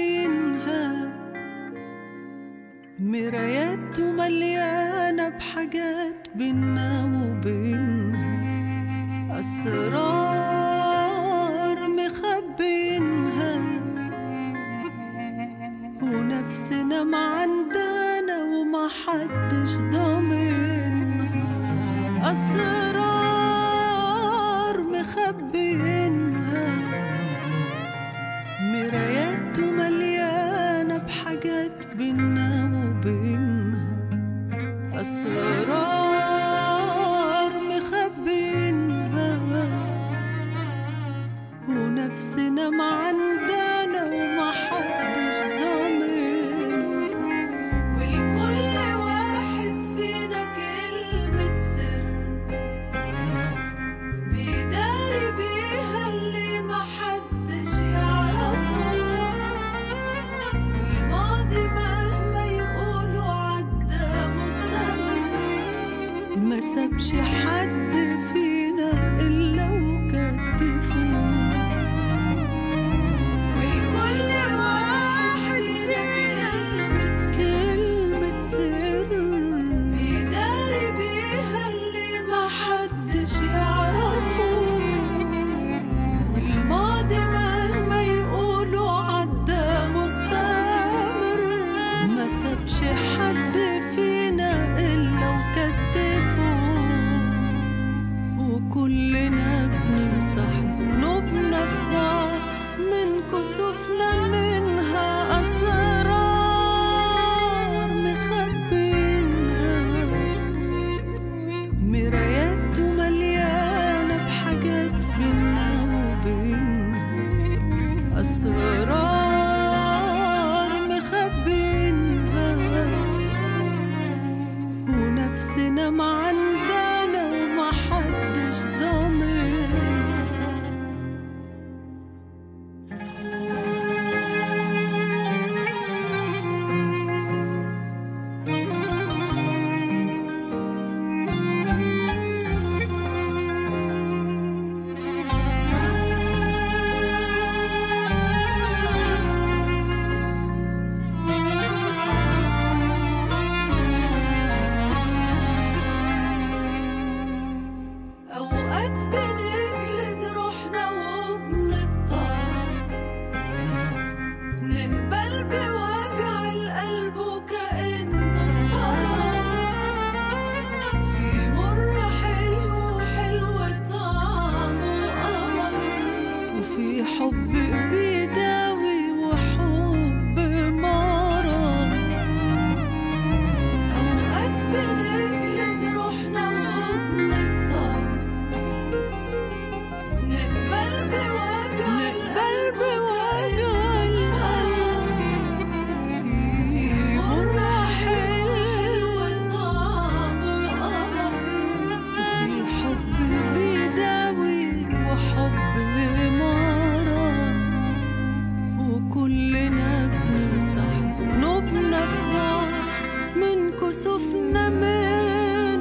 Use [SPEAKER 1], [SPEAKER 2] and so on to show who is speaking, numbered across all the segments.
[SPEAKER 1] مخبينها مرايات مليانة بحاجات بينا وبينها أسرار مخبينها ونفسنا معندنا وما حدش ضامنها أسرار مخبينها مرايات مليانة بحاجات بينا وبينها أسرار مخبينها ونفسنا معندنا وما حدش ضامنها ولكل واحد فينا كلمة سر بيداري بيها اللي محدش يعرفه الماضي مهما يقولوا عدى مستمر ما سابش حد فينا إلا وكتفوه ولكل واحد فينا كلمة سر بيداري بيها اللي ما حدش يعرفه والماضي مهما يقولوا عدى مستمر ما سابش حد فينا إلا وكتفه وكلنا بنمسح ذنوبنا في بعض من كسوفنا منها أسرار مخبينها مرايات مليانة بحاجات بينا وبينها أسرار مخبينها ونفسنا معندنا وما حدش ضامنها أوقات بنجلد روحنا وبنضطر نقبل بوجع القلب وكأنه اتفرج في مر حلو وحلو طعمه قمر وفي حب بيداوي وحب مرض أوقات بنجلد روحنا وبنضطر نقبل بوجع نقبل بوجع القلب في مرة حلو طعمه قمر وفي حب بيداوي وحب مرض وكلنا بنمسح ذنوبنا في بعض من كسوفنا منها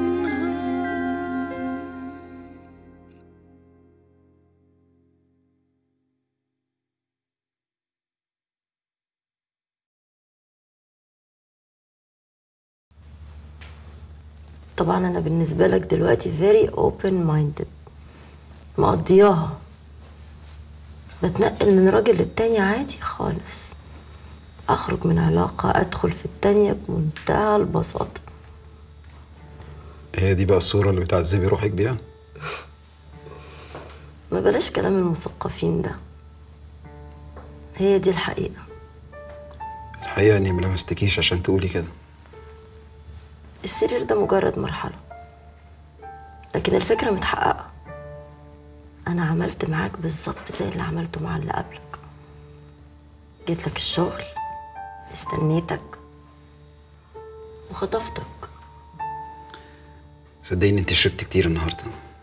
[SPEAKER 2] طبعا انا بالنسبه لك دلوقتي very open minded مقضياها بتنقل من راجل للتاني عادي خالص اخرج من علاقه ادخل في التانيه بمنتهى البساطه
[SPEAKER 3] هي دي بقى الصورة اللي بتعذبي روحك بيها
[SPEAKER 2] ما بلاش كلام المثقفين ده هي دي الحقيقه
[SPEAKER 3] الحقيقة اني ملمستكيش عشان تقولي كده
[SPEAKER 2] السرير ده مجرد مرحله لكن الفكره متحققه انا عملت معاك بالظبط زي اللي عملته مع اللي قبلك جيت لك الشغل استنيتك وخطفتك
[SPEAKER 3] صدقيني انت شربت كتير النهارده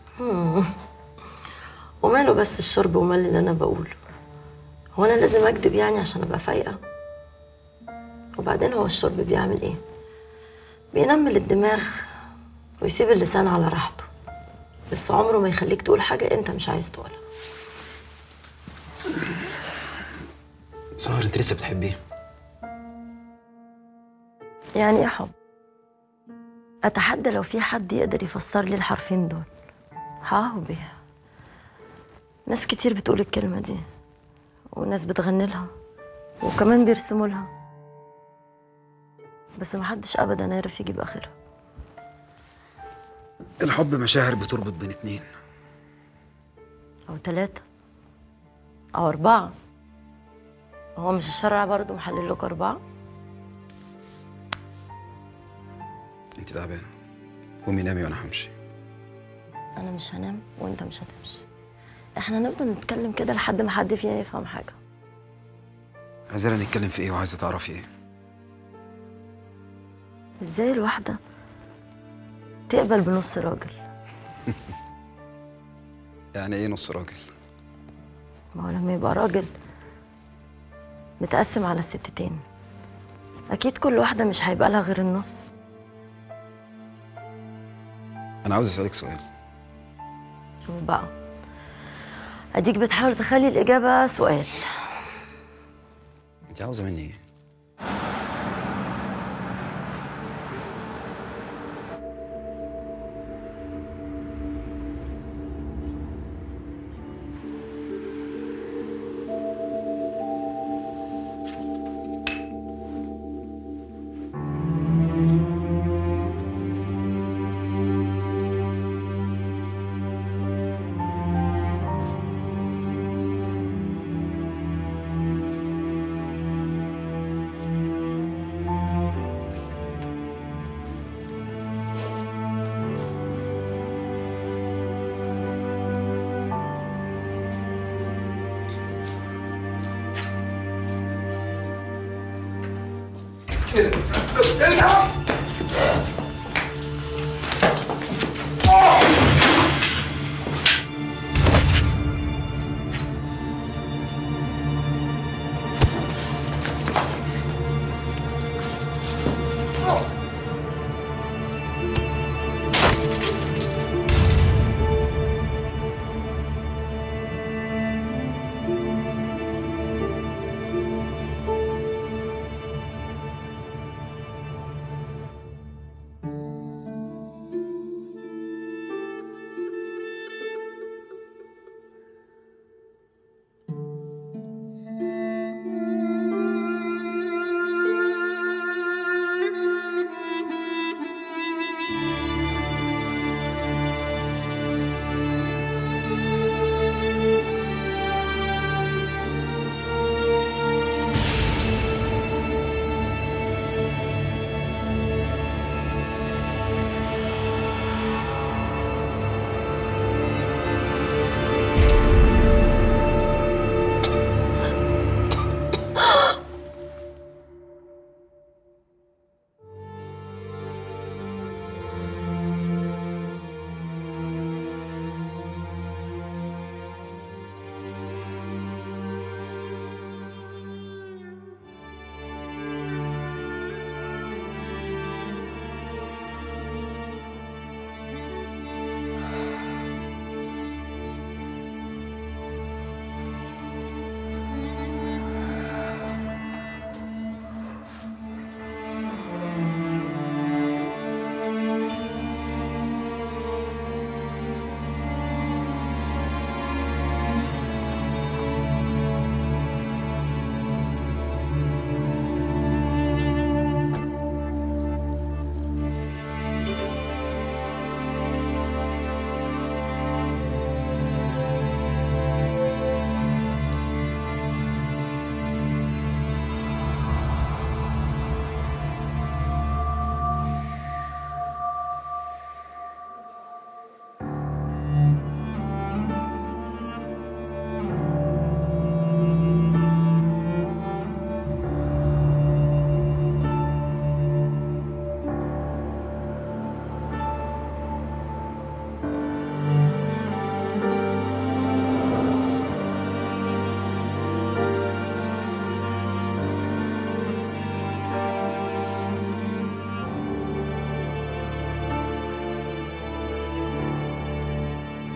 [SPEAKER 2] وماله بس الشرب ومال اللي انا بقوله هو انا لازم اكذب يعني عشان ابقى فايقه وبعدين هو الشرب بيعمل ايه بينمل الدماغ ويسيب اللسان على راحته بس عمره ما يخليك تقول حاجه انت مش عايز تقولها
[SPEAKER 3] سهر انت لسه بتحبيه
[SPEAKER 2] يعني ايه حب اتحدى لو في حد يقدر يفسر لي الحرفين دول حبي ناس كتير بتقول الكلمة دي وناس بتغني لها وكمان بيرسموا لها بس محدش ابدا عارف يجيب اخرها
[SPEAKER 3] الحب مشاعر بتربط بين اتنين
[SPEAKER 2] او ثلاثة او اربعة هو مش الشرع برضه محلل لك اربعة
[SPEAKER 3] انت تعبانه قومي نامي وانا همشي
[SPEAKER 2] انا مش هنام وانت مش هتمشي احنا هنفضل نتكلم كده لحد ما حد فينا يفهم حاجة
[SPEAKER 3] عايزانا نتكلم في ايه وعايزه تعرفي ايه
[SPEAKER 2] ازاي الواحدة تقبل بنص راجل
[SPEAKER 3] يعني ايه نص راجل
[SPEAKER 2] ما هو لما يبقى راجل متقسم على الستتين اكيد كل واحدة مش هيبقى لها غير النص
[SPEAKER 3] انا عاوز اسالك سؤال
[SPEAKER 2] شوف بقى اديك بتحاول تخلي الاجابة سؤال
[SPEAKER 3] انت عاوزه مني ايه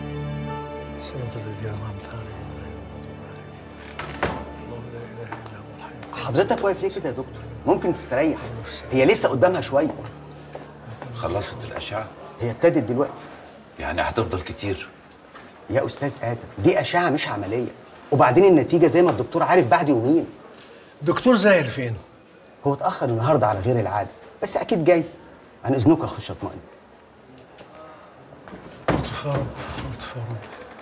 [SPEAKER 4] صراط الذين أنعمت عليهم غير المغضوب عليهم اللهم لا إله إلا هو حضرتك واقف ليه كده يا دكتور ممكن تستريح هي لسه قدامها شويه
[SPEAKER 5] خلصت الأشعة
[SPEAKER 4] هي ابتدت دلوقتي
[SPEAKER 5] يعني هتفضل كتير
[SPEAKER 4] يا استاذ ادم دي اشعه مش عمليه وبعدين النتيجه زي ما الدكتور عارف بعد يومين
[SPEAKER 6] دكتور زاهر فين؟
[SPEAKER 4] هو اتاخر النهارده على غير العاده بس اكيد جاي عن اذنك اخش اطمئن
[SPEAKER 6] لطف يا رب لطف يا رب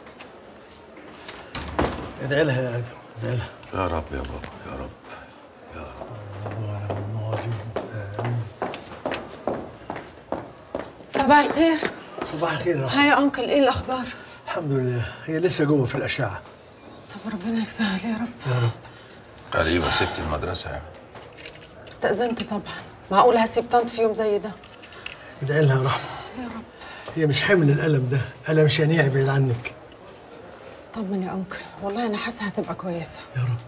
[SPEAKER 6] ادعي لها يا ادم ادعي لها
[SPEAKER 5] يا رب يا بابا يا رب يا رب
[SPEAKER 6] اللهم على المواضيع امين
[SPEAKER 1] صباح الخير
[SPEAKER 6] صباح الخير يا رحمة.
[SPEAKER 1] هاي يا انكل ايه الاخبار
[SPEAKER 6] الحمد لله هي لسه جوه في الاشعه
[SPEAKER 1] طب ربنا يسهل يا رب
[SPEAKER 6] يا رب
[SPEAKER 5] قريبة سبت المدرسة يعني
[SPEAKER 1] استأذنت طبعا معقول هسيب طنط في يوم زي ده
[SPEAKER 6] ادعي لها يا رحمه
[SPEAKER 1] يا رب
[SPEAKER 6] هي مش حمل الالم ده الم شنيع بعيد عنك
[SPEAKER 1] طمن يا انكل والله انا حاسه هتبقى كويسه
[SPEAKER 6] يا رب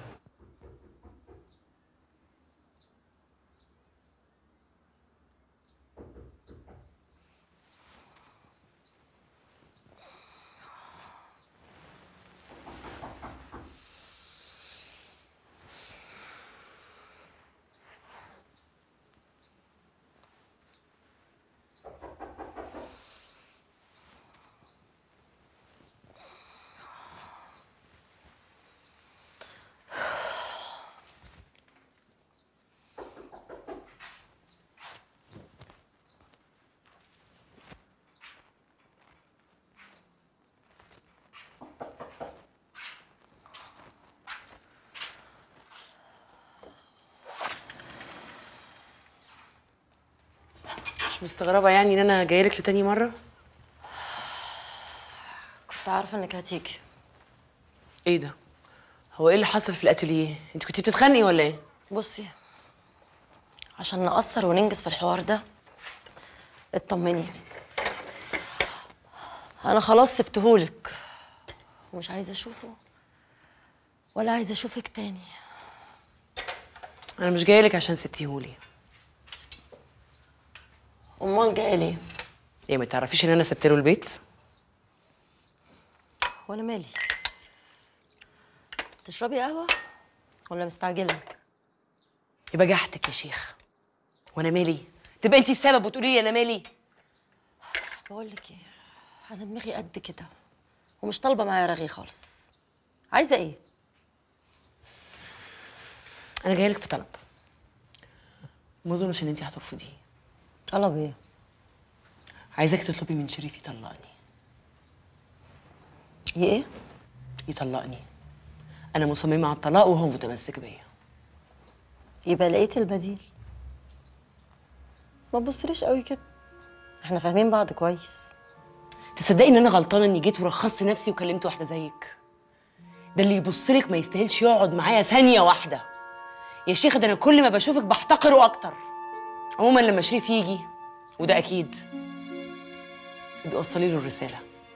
[SPEAKER 7] مش مستغربة يعني ان انا جايه لك لتاني مرة؟
[SPEAKER 2] كنت عارفه انك هتيجي
[SPEAKER 7] ايه ده؟ هو ايه اللي حصل في الاتelier؟ انت كنتي بتتخانقي ولا ايه؟
[SPEAKER 2] بصي عشان نقصر وننجز في الحوار ده اطمني انا خلاص سبتهولك ومش عايزه اشوفه ولا عايزه اشوفك تاني
[SPEAKER 7] انا مش جايه لك عشان سبتيهولي
[SPEAKER 2] امال جايه ليه
[SPEAKER 7] ايه ما تعرفيش ان انا سبت له البيت؟
[SPEAKER 2] وانا مالي تشربي قهوه ولا مستعجله
[SPEAKER 7] يبقى جحتك يا شيخ وانا مالي؟ تبقى انت السبب وتقولي لي انا مالي؟
[SPEAKER 2] بقول لك ايه انا دماغي قد كده ومش طالبه معايا رغي خالص عايزه ايه
[SPEAKER 7] انا جايه لك في طلب ما اظنش ان انت هترفضيه
[SPEAKER 2] طلب ايه
[SPEAKER 7] عايزاك تطلبي من شريف يطلقني
[SPEAKER 2] ايه ايه
[SPEAKER 7] يطلقني انا مصممه على الطلاق وهو متمسك بيا
[SPEAKER 2] يبقى لقيت البديل ما تبصليش قوي كده احنا فاهمين بعض كويس
[SPEAKER 7] تصدقي ان انا غلطانه اني جيت ورخصت نفسي وكلمت واحده زيك ده اللي يبصلك ما يستاهلش يقعد معايا ثانيه واحده يا شيخه ده انا كل ما بشوفك بحتقره اكتر عموما لما شريف يجي وده اكيد بيوصلي له الرساله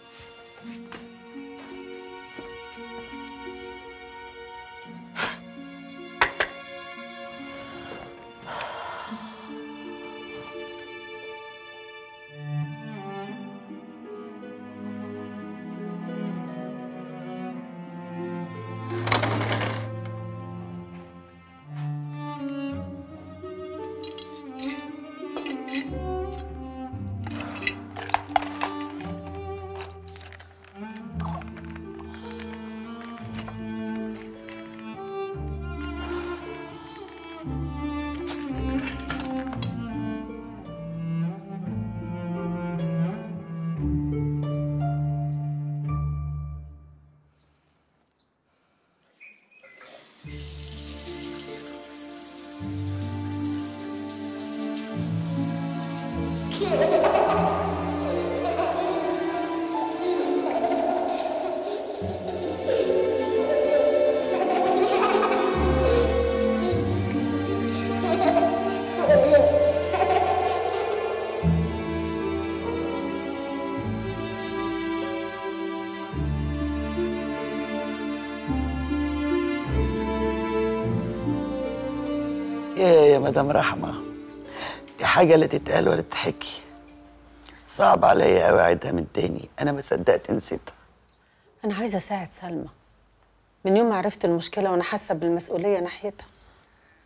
[SPEAKER 8] يا يا مدام رحمة دي حاجة لا تتقال ولا تتحكي صعب عليا قوي اعيدها من تاني انا ما صدقت نسيتها
[SPEAKER 1] انا عايزه اساعد سلمى من يوم ما عرفت المشكله وانا حاسه بالمسؤوليه ناحيتها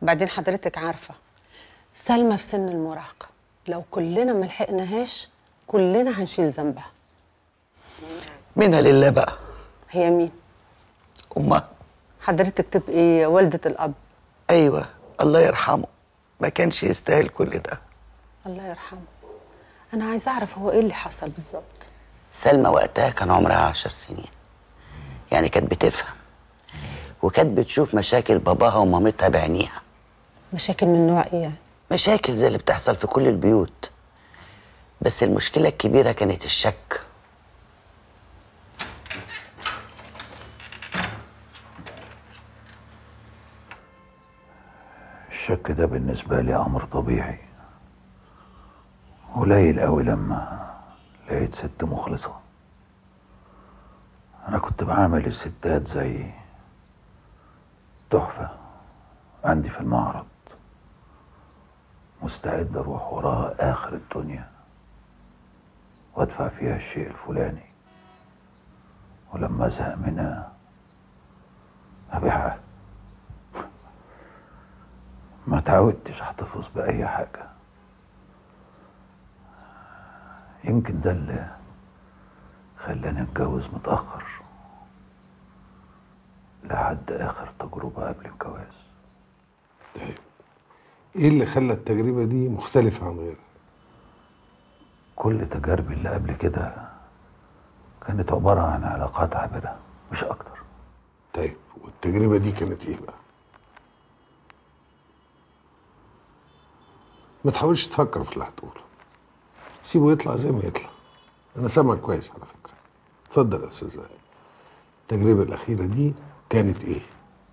[SPEAKER 1] بعدين حضرتك عارفة سلمى في سن المراهقة لو كلنا ما لحقناهاش كلنا هنشيل ذنبها
[SPEAKER 8] منها لله بقى
[SPEAKER 1] هي مين؟
[SPEAKER 8] امها
[SPEAKER 1] حضرتك تبقي والدة الأب
[SPEAKER 8] ايوه الله يرحمه ما كانش يستاهل كل ده
[SPEAKER 1] الله يرحمه أنا عايزة أعرف هو إيه اللي حصل بالظبط
[SPEAKER 8] سلمى وقتها كان عمرها عشر سنين يعني كانت بتفهم وكانت بتشوف مشاكل باباها ومامتها بعينيها
[SPEAKER 1] مشاكل من نوع إيه يعني؟
[SPEAKER 8] مشاكل زي اللي بتحصل في كل البيوت بس المشكلة الكبيرة كانت الشك
[SPEAKER 5] الشك ده بالنسبة لي أمر طبيعي قليل قوي لما لقيت ست مخلصة أنا كنت بعامل الستات زي تحفة عندي في المعرض مستعد أروح وراها آخر الدنيا وأدفع فيها الشيء الفلاني ولما أزهق منها أبيعها ما تعودتش احتفظ بأي حاجة يمكن ده اللي خلاني اتجوز متأخر لحد آخر تجربة قبل الجواز
[SPEAKER 9] طيب ايه اللي خلى التجربة دي مختلفة عن غيرها؟
[SPEAKER 5] كل تجاربي اللي قبل كده كانت عبارة عن علاقات عابرة مش أكتر
[SPEAKER 9] طيب والتجربة دي كانت ايه بقى؟ ما تحاولش تفكر في اللي هتقوله سيبه يطلع زي ما يطلع انا سامعك كويس على فكرة اتفضل يا استاذ علي التجربة الأخيرة دي كانت ايه؟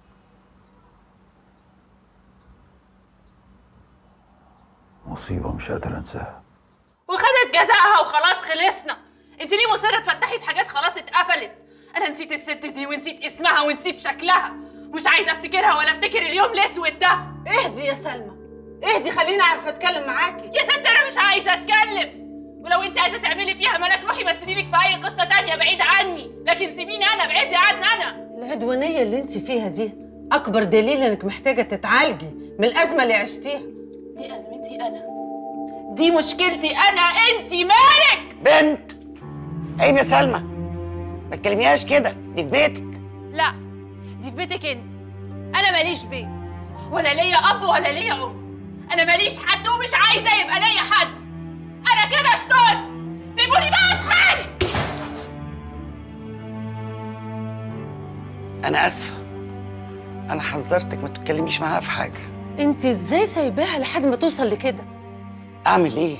[SPEAKER 5] مصيبة مش قادر أنساها
[SPEAKER 10] وخدت جزائها وخلاص خلصنا انت ليه مصره تفتحي في حاجات خلاص اتقفلت انا نسيت الست دي ونسيت اسمها ونسيت شكلها ومش عايزه افتكرها ولا افتكر اليوم الاسود ده
[SPEAKER 1] اهدي يا سلمى اهدي خليني أعرف أتكلم معاكي
[SPEAKER 10] يا ست انا مش عايزه اتكلم ولو انت عايزه تعملي فيها ملك روحي مثلي لك في اي قصه تانية بعيد عني لكن سيبيني انا بعيدي عني انا
[SPEAKER 1] العدوانية اللي انت فيها دي أكبر دليل إنك محتاجة تتعالجي من الأزمة اللي عشتيها
[SPEAKER 10] دي ازمتي انا دي مشكلتي انا انت مالك
[SPEAKER 8] بنت عيب يا سلمى ما تكلميهاش كده دي في بيتك
[SPEAKER 10] لا دي في بيتك انت انا ماليش بيت ولا ليا اب ولا ليا ام انا ماليش حد ومش عايزه يبقى ليا حد انا كده اشتغل سيبوني بقى في حالي
[SPEAKER 8] انا اسفه انا حذرتك ما تتكلميش معاها في حاجه
[SPEAKER 1] انت ازاي سايباها لحد ما توصل لكده
[SPEAKER 8] اعمل ايه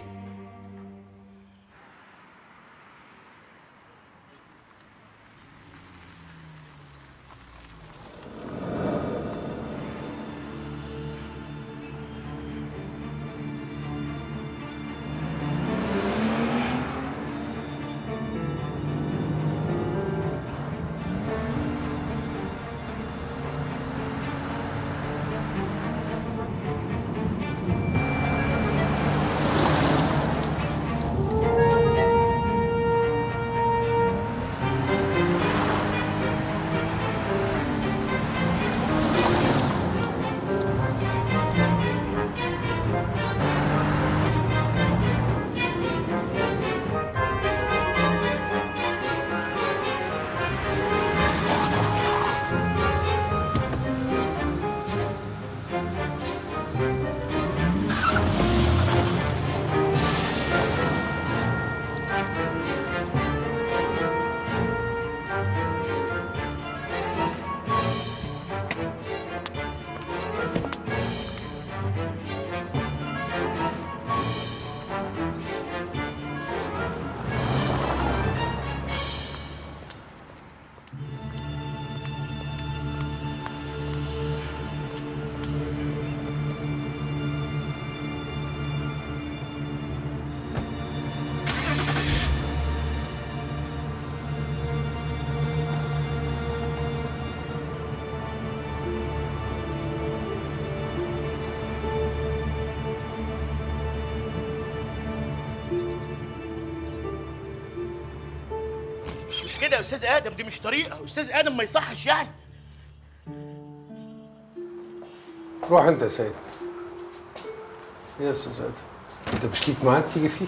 [SPEAKER 11] مش كده يا استاذ ادم دي مش طريقه استاذ ادم ما يصحش يعني
[SPEAKER 9] روح انت يا سيد يا استاذ ادم انت مش ليك ميعاد تيجي فيه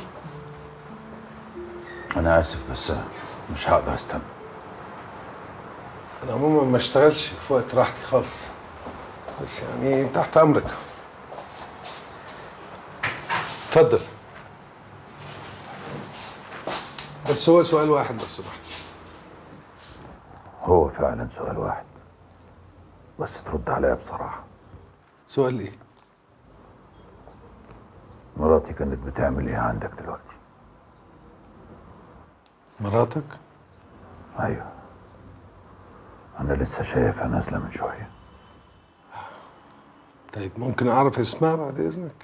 [SPEAKER 5] انا اسف بس مش هقدر استنى
[SPEAKER 9] انا عموما ما اشتغلش في وقت راحتي خالص بس يعني تحت امرك اتفضل بس هو سؤال واحد لو سمحت
[SPEAKER 5] هو فعلا سؤال واحد بس ترد عليا بصراحه
[SPEAKER 9] سؤال ايه
[SPEAKER 5] مراتي كانت بتعمل ايه عندك دلوقتي
[SPEAKER 9] مراتك
[SPEAKER 5] ايوه انا لسه شايفها نازله من شويه
[SPEAKER 9] طيب ممكن اعرف اسمها بعد اذنك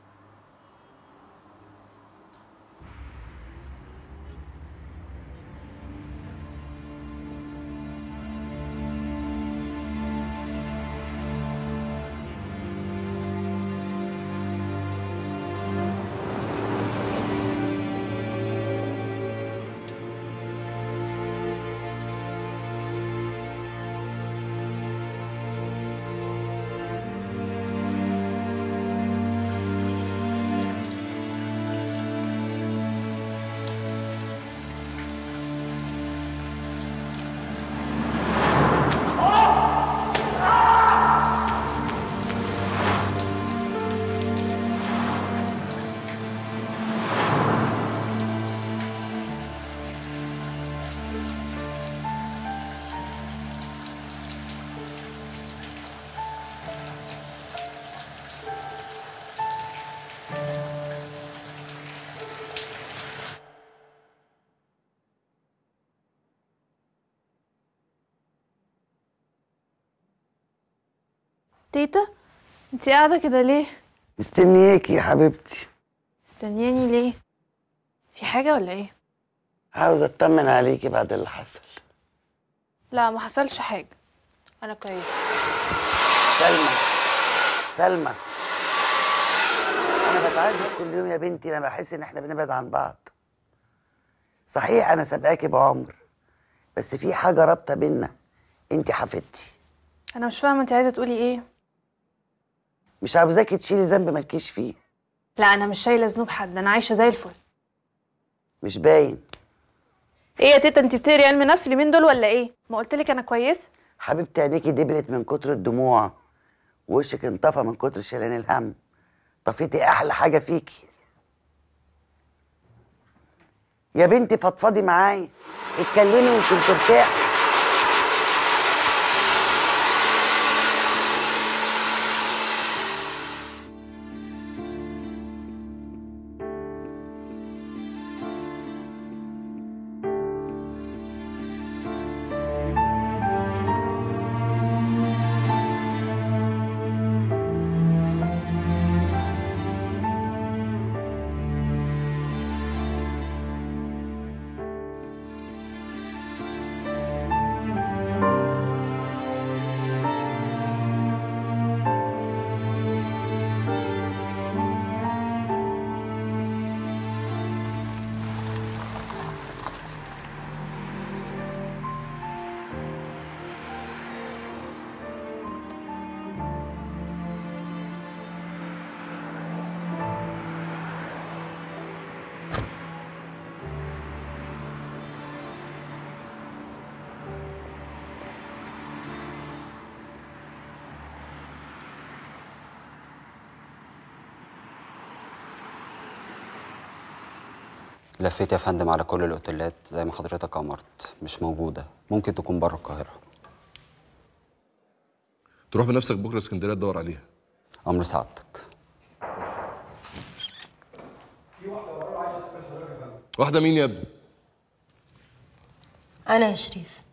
[SPEAKER 10] تيتا انت قاعدة كده ليه؟
[SPEAKER 8] مستنياكي يا حبيبتي
[SPEAKER 10] مستنياني ليه؟ في حاجة ولا ايه؟
[SPEAKER 8] عاوز اطمن عليكي بعد اللي حصل
[SPEAKER 10] لا ما حصلش حاجة أنا كويس
[SPEAKER 8] سلمى سلمى انا بتعذب كل يوم يا بنتي لما بحس ان احنا بنبعد عن بعض صحيح انا سابقاكي بعمر بس في حاجه رابطه بينا انت حفيدتي
[SPEAKER 10] أنا مش فاهمة انت عايزة تقولي ايه؟
[SPEAKER 8] مش عاوزاكي تشيلي ذنب مالكيش فيه
[SPEAKER 10] لا أنا مش شايلة ذنوب حد أنا عايشة زي الفل
[SPEAKER 8] مش باين
[SPEAKER 10] ايه يا تيتا انت بتقري علم نفس اليومين دول ولا ايه؟ ما قلتلك أنا كويس؟
[SPEAKER 8] حبيبتي عينيكي دبلت من كتر الدموع وشك انطفى من كتر شيلان الهم طفيتي احلى حاجه فيكي يا بنتي فضفضي معايا اتكلمي وانت بترتاحي
[SPEAKER 3] لفيت يا فندم على كل الاوتيلات زي ما حضرتك امرت مش موجوده ممكن تكون بره القاهره
[SPEAKER 12] تروح بنفسك بكره اسكندريه تدور عليها
[SPEAKER 3] امر سعادتك
[SPEAKER 12] واحده مين يا ابني
[SPEAKER 13] أنا يا شريف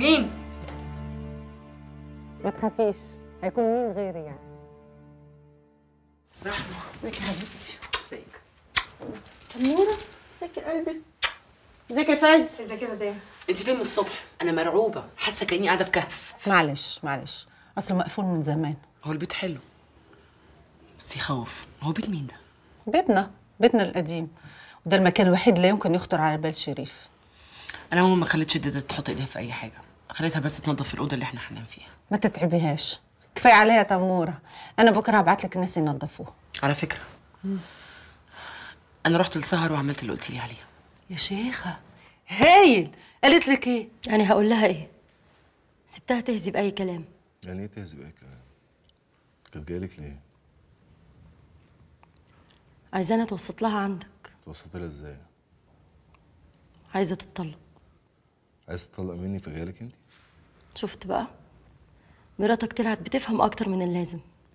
[SPEAKER 7] مين
[SPEAKER 1] ما تخافيش هيكون مين غيري يعني
[SPEAKER 7] رحمه ازيك يا حبيبتي ازيك
[SPEAKER 2] تنورة ازيك يا قلبي ازيك يا فايز
[SPEAKER 13] ازيك يا مدام
[SPEAKER 7] انت فين من الصبح انا مرعوبه حاسه كاني قاعده في كهف
[SPEAKER 1] معلش معلش اصله مقفول من زمان
[SPEAKER 7] هو البيت حلو بس يخوف هو بيت مين ده
[SPEAKER 1] بيتنا بيتنا القديم وده المكان الوحيد اللي يمكن يخطر على بال شريف
[SPEAKER 7] انا ماما ما خلتش دادا تحط ايديها في اي حاجه خليتها بس تنظف الاوضه اللي احنا هننام فيها
[SPEAKER 1] ما تتعبيهاش كفايه عليها تموره انا بكره هبعت لك الناس ينظفوه
[SPEAKER 7] على فكره انا رحت لسهر وعملت اللي قلت لي عليه
[SPEAKER 1] يا شيخه هايل قالت لك ايه
[SPEAKER 2] يعني هقول لها ايه سبتها تهزي باي كلام
[SPEAKER 12] يعني ايه تهزي بقى كلام كانت جايلك ليه
[SPEAKER 2] عايزانا توسط لها عندك
[SPEAKER 12] توسطي لها ازاي
[SPEAKER 2] عايزه تتطلق
[SPEAKER 12] عايز تطلق مني فجايلك انت
[SPEAKER 2] شفت بقى مراتك طلعت بتفهم اكتر من اللازم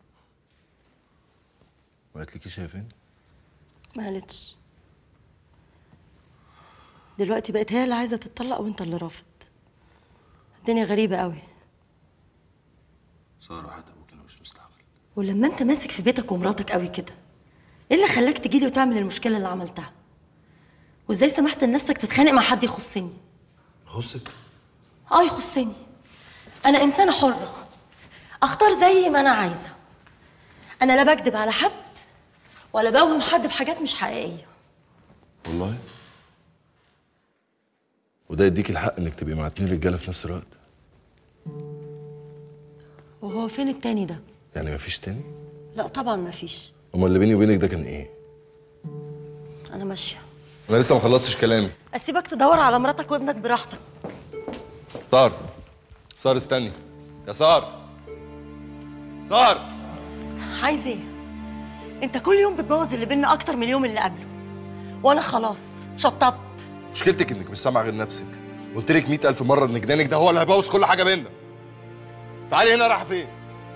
[SPEAKER 12] ما قالتلكيش هي فين
[SPEAKER 2] ما قالتش دلوقتي بقت هي اللي عايزه تتطلق وانت اللي رافض الدنيا غريبه قوي
[SPEAKER 12] سهر حتى ابوك انا مش مستحمل
[SPEAKER 2] ولما انت ماسك في بيتك ومراتك قوي كده ايه اللي خلاك تجيلي وتعمل المشكله اللي عملتها وازاي سمحت لنفسك تتخانق مع حد يخصني
[SPEAKER 12] يخصك
[SPEAKER 2] اه يخصني انا انسانه حره اختار زي ما انا عايزه انا لا بكذب على حد ولا بوهم حد في حاجات مش حقيقيه
[SPEAKER 12] والله وده يديك الحق انك تبقي مع اتنين رجاله في نفس الوقت
[SPEAKER 2] وهو فين التاني ده
[SPEAKER 12] يعني مفيش تاني
[SPEAKER 2] لا طبعا مفيش
[SPEAKER 12] امال اللي بيني وبينك ده كان ايه
[SPEAKER 2] انا ماشيه
[SPEAKER 12] انا لسه ما خلصتش كلامي
[SPEAKER 2] اسيبك تدور على مراتك وابنك براحتك
[SPEAKER 12] سار سار استني يا سار سار
[SPEAKER 2] عايز ايه انت كل يوم بتبوظ اللي بينا اكتر من اليوم اللي قبله وانا خلاص شطبت
[SPEAKER 12] مشكلتك انك مش سامعه غير نفسك قلت لك 100000 مره ان جنانك ده هو اللي هيبوظ كل حاجه بينا تعالي هنا رايحه فين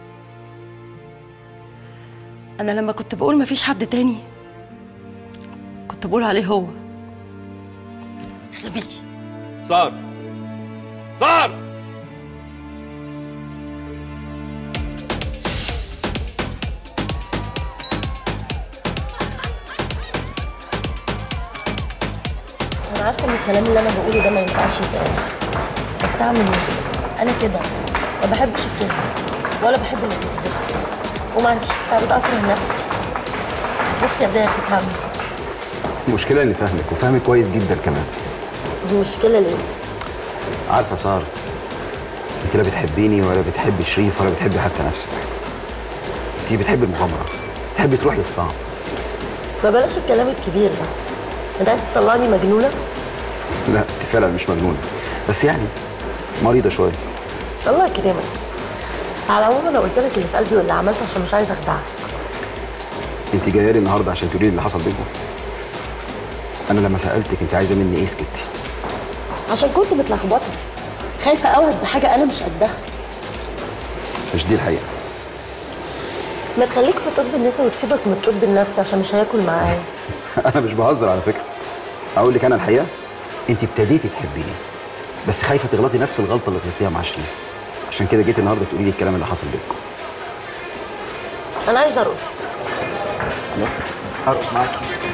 [SPEAKER 2] انا لما كنت بقول مفيش حد تاني كنت بقول عليه هو غبي
[SPEAKER 12] سار سار
[SPEAKER 2] انا عارفه ان الكلام اللي انا بقوله ده ما ينفعش يتقال بس اعمل ايه انا كده ما بحبش الكذب ولا بحب اللي بيكذب وما عنديش استعداد اكره نفسي بص يا بدايه تفهمني
[SPEAKER 4] المشكلة إني فاهمك وفاهمك كويس جدا كمان
[SPEAKER 2] دي مشكله ليه
[SPEAKER 4] عارفة سارة أنت لا بتحبيني ولا بتحبي شريف ولا بتحبي حتى نفسك أنت بتحبي المغامرة بتحبي تروح للصعب
[SPEAKER 2] ما بلاش الكلام الكبير ده انت عايز تطلعني مجنونه
[SPEAKER 4] لا أنت فعلا مش مجنونة بس يعني مريضة شوية
[SPEAKER 2] الله يكرمك على العموم انا قلت لك اللي في قلبي واللي عملته عشان مش عايزه اخدعك
[SPEAKER 4] أنت جاية لي النهاردة عشان تقولي لي اللي حصل بينكم أنا لما سألتك أنت عايزة مني إيه سكتي
[SPEAKER 2] عشان كنت متلخبطه خايفه اوعد بحاجه انا مش قدها
[SPEAKER 4] مش دي الحقيقة
[SPEAKER 2] ما تخليك في طب النساء وتسيبك من الطب النفسي عشان مش هياكل معايا
[SPEAKER 4] أنا مش بهزر على فكرة أقول لك أنا الحقيقة أنت ابتديتي تحبيني بس خايفة تغلطي نفس الغلطة اللي غلطتيها مع شريف عشان كده جيت النهارده تقولي لي الكلام اللي حصل بينكم
[SPEAKER 2] انا عايزه ارقص
[SPEAKER 4] هرقص معاكي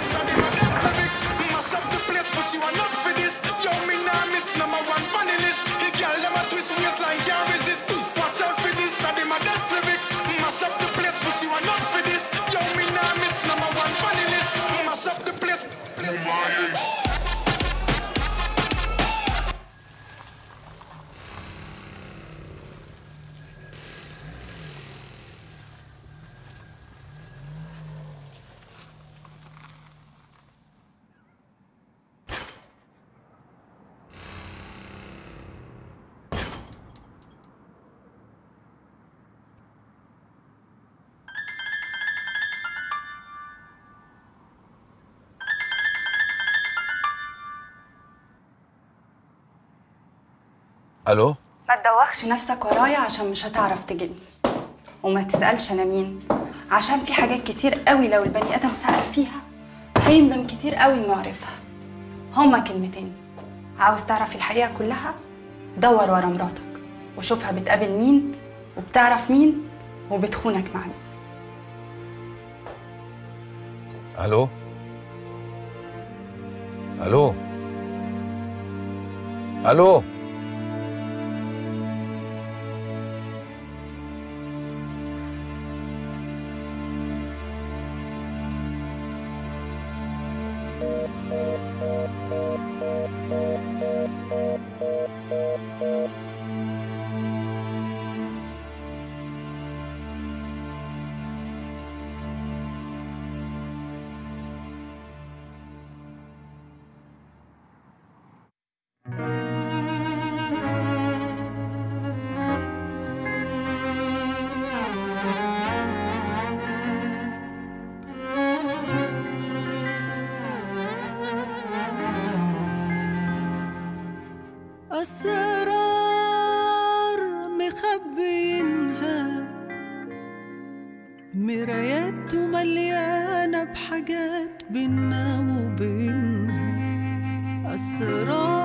[SPEAKER 9] الو
[SPEAKER 13] ما تدوخش نفسك ورايا عشان مش هتعرف تجيبني وما تسألش أنا مين عشان في حاجات كتير قوي لو البني آدم سأل فيها هيندم كتير قوي إنه عرفها هما كلمتين عاوز تعرف الحقيقة كلها دور ورا مراتك وشوفها بتقابل مين وبتعرف مين وبتخونك مع مين
[SPEAKER 9] الو الو الو
[SPEAKER 14] أسرار مخبينها مرايات مليانة بحاجات بينا وبينها أسرار